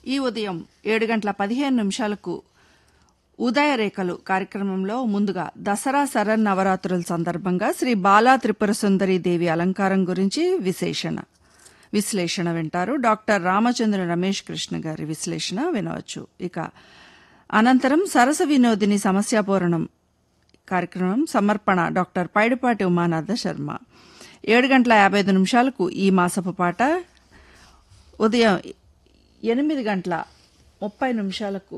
ఈ ఉదయం ఏడు గంటల పదిహేను నిమిషాలకు ఉదయరేఖలు కార్యక్రమంలో ముందుగా దసరా శరన్నవరాత్రుల సందర్భంగా శ్రీ బాలా త్రిపుర సుందరి దేవి అలంకారం గురించి విశేషణ విశ్లేషణ వింటారు డాక్టర్ రామచంద్ర రమేష్ కృష్ణ గారి విశ్లేషణ వినవచ్చు ఇక అనంతరం సరస వినోదిని సమస్యాపూరణం కార్యక్రమం సమర్పణ డాక్టర్ పైడిపాటి ఉమానాథ శర్మ ఏడు గంటల యాభై ఐదు నిమిషాలకు ఈ మాసపు పాట ఉదయం ఎనిమిది గంటల ముప్పై నిమిషాలకు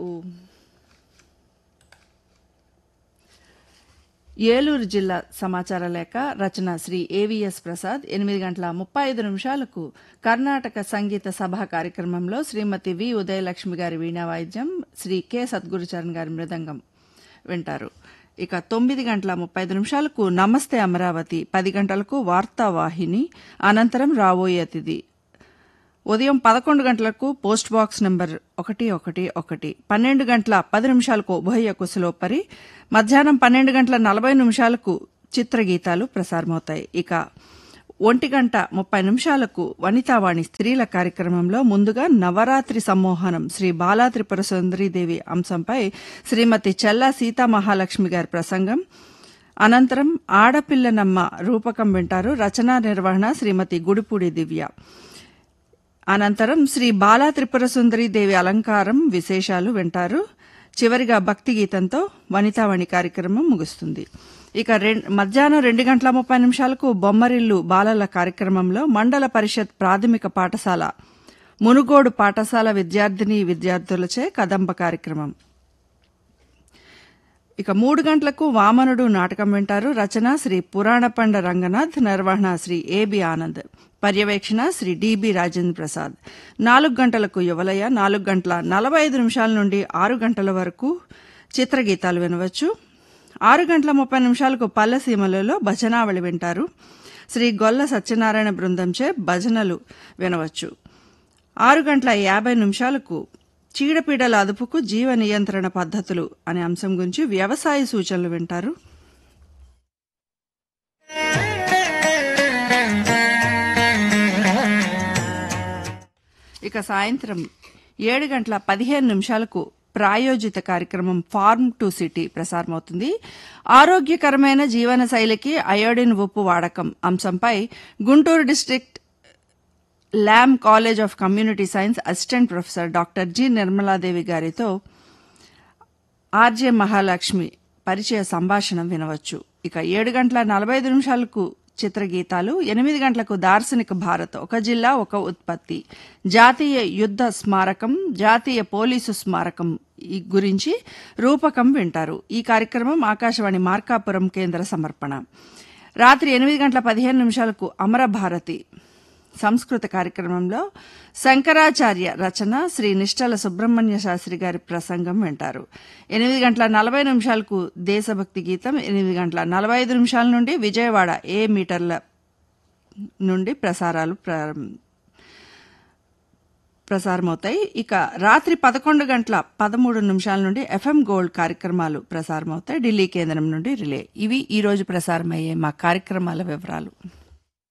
ఏలూరు జిల్లా సమాచార లేఖ రచన శ్రీ ఏవిఎస్ ప్రసాద్ ఎనిమిది గంటల ముప్పై ఐదు నిమిషాలకు కర్ణాటక సంగీత సభ కార్యక్రమంలో శ్రీమతి వి ఉదయలక్ష్మి గారి వీణా వాయిద్యం శ్రీ కె సద్గురుచరణ్ గారి మృదంగం వింటారు ఇక తొమ్మిది గంటల ముప్పై ఐదు నిమిషాలకు నమస్తే అమరావతి పది గంటలకు వార్తావాహిని అనంతరం రాబోయే అతిథి ఉదయం పదకొండు గంటలకు పోస్ట్ బాక్స్ నంబర్ ఒకటి ఒకటి ఒకటి పన్నెండు గంటల పది నిమిషాలకు ఉభయ కుశలోపరి మధ్యాహ్నం పన్నెండు గంటల నలభై నిమిషాలకు చిత్రగీతాలు ప్రసారమవుతాయి ఇక ఒంటి గంట ముప్పై నిమిషాలకు వనితావాణి స్త్రీల కార్యక్రమంలో ముందుగా నవరాత్రి సమ్మోహనం శ్రీ బాలా త్రిపుర సుందరీదేవి అంశంపై శ్రీమతి చెల్లా సీతామహాలక్ష్మి గారి ప్రసంగం అనంతరం ఆడపిల్లనమ్మ రూపకం వింటారు రచనా నిర్వహణ శ్రీమతి గుడిపూడి దివ్య అనంతరం శ్రీ బాలా త్రిపుర సుందరి దేవి అలంకారం విశేషాలు వింటారు చివరిగా భక్తి గీతంతో వనితావాణి కార్యక్రమం ముగుస్తుంది ఇక మధ్యాహ్నం రెండు గంటల ముప్పై నిమిషాలకు బొమ్మరిల్లు బాలల కార్యక్రమంలో మండల పరిషత్ ప్రాథమిక పాఠశాల మునుగోడు పాఠశాల విద్యార్థిని విద్యార్థులచే కదంబ కార్యక్రమం ఇక మూడు గంటలకు వామనుడు నాటకం వింటారు రచన శ్రీ పురాణపండ రంగనాథ్ నిర్వహణ శ్రీ ఏబి ఆనంద్ పర్యవేక్షణ శ్రీ డిబి రాజేంద్ర ప్రసాద్ నాలుగు గంటలకు యువలయ నాలుగు గంటల నలభై ఐదు నిమిషాల నుండి ఆరు గంటల వరకు చిత్రగీతాలు వినవచ్చు ఆరు గంటల ముప్పై నిమిషాలకు పల్లెసీమలలో భజనావళి వింటారు శ్రీ గొల్ల సత్యనారాయణ బృందంచే భజనలు వినవచ్చు ఆరు గంటల యాభై నిమిషాలకు చీడపీడల అదుపుకు జీవ నియంత్రణ పద్ధతులు అనే అంశం గురించి వ్యవసాయ సూచనలు వింటారు ఇక సాయంత్రం ఏడు గంటల పదిహేను నిమిషాలకు ప్రాయోజిత కార్యక్రమం ఫార్మ్ టు సిటీ ప్రసారమవుతుంది ఆరోగ్యకరమైన జీవన శైలికి అయోడిన్ ఉప్పు వాడకం అంశంపై Guntur district Lam college of community science assistant professor doctor G Nirmala Devi గారితో ఆర్జే మహాలక్ష్మి పరిచయ సంభాషణ వినవచ్చు ఇక ఏడు గంటల నలభై ఐదు నిమిషాలకు చిత్రగీతాలు ఎనిమిది గంటలకు దార్శనిక భారత్ ఒక జిల్లా ఒక ఉత్పత్తి జాతీయ యుద్ధ స్మారకం జాతీయ పోలీసు స్మారకం ఈ గురించి రూపకం వింటారు ఈ కార్యక్రమం ఆకాశవాణి మార్కాపురం కేంద్ర సమర్పణ రాత్రి ఎనిమిది గంటల పదిహేను నిమిషాలకు అమరభారతి సంస్కృత కార్యక్రమంలో శంకరాచార్య రచన శ్రీ నిష్టల సుబ్రహ్మణ్య శాస్త్రి గారి ప్రసంగం వింటారు ఎనిమిది గంటల నలభై నిమిషాలకు దేశభక్తి గీతం ఎనిమిది గంటల నలభై ఐదు నిమిషాల నుండి విజయవాడ ఏ మీటర్ల నుండి ప్రసారాలు ప్రసారమవుతాయి ఇక రాత్రి పదకొండు గంటల పదమూడు నిమిషాల నుండి ఎఫ్ఎం గోల్డ్ కార్యక్రమాలు ప్రసారమవుతాయి ఢిల్లీ కేంద్రం నుండి రిలే ఇవి ఈ రోజు ప్రసారమయ్యే మా కార్యక్రమాల వివరాలు